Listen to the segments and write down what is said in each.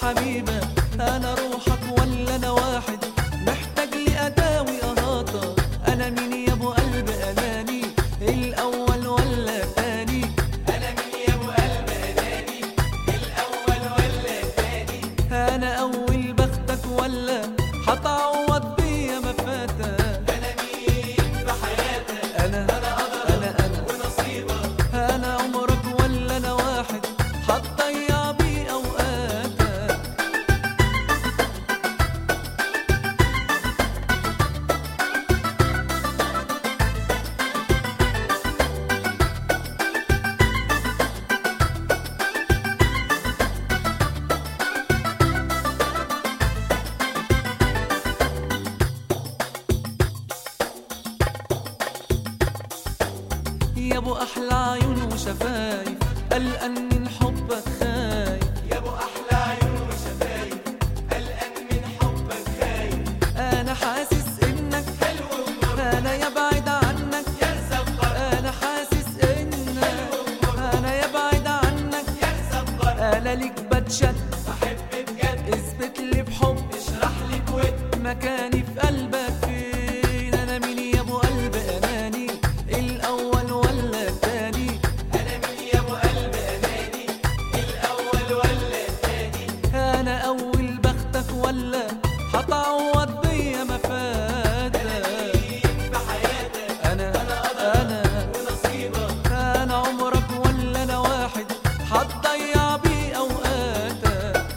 حبيبة أنا روحك ولا أنا واحد محتاج لي أداوي أهاطة أنا مين يا أبو قلب أناني الأول ولا التاني أنا مين يا أبو قلب أناني الأول ولا التاني أنا أول بختك ولا هتعوض بيا ما فاتك أنا مين في حياتك أنا أنا قدرك أنا أنا ونصيبك أنا عمرك ولا أنا واحد هتضيع بيه أوقاتك يا ابو احلى عيون وشفايف قلقان من حبك خايف يا أبو أحلى عيون وشفايف قلقان من حبك خايف انا حاسس انك حلو ومر انا يا بعيد عنك يا زبر انا حاسس انك انا يا بعيد عنك يا زبر انا ليك بتشد بحب بجد اثبت لي بحب اشرح لي بود مكاني في قلبك فين انا مين يا ابو قلب اناني الاول ولا التاني أنا مين يا أبو قلب أناني الأول ولا التاني انا اول بختك ولا هتعوض بيا ما فاتك مين في حياتك انا أنا قدرك انا ونصيبك انا عمرك ولا انا واحد هتضيع بيه اوقاتك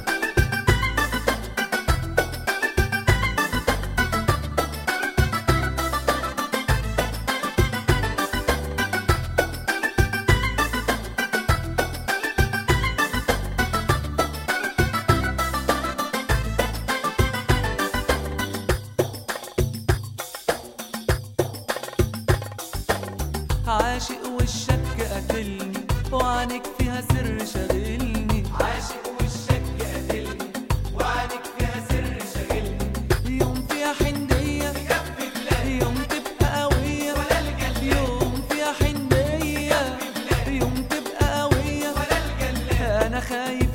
عاشق والشك قتلني وعنك فيها سر شاغلني عاشق والشك قاتلني وعنك فيها سر شاغلني يوم فيها حنية كف الله يوم تبقى قوية ولا الجلاد يوم فيها حنية يوم تبقى قوية ولا الجلاد أنا خايف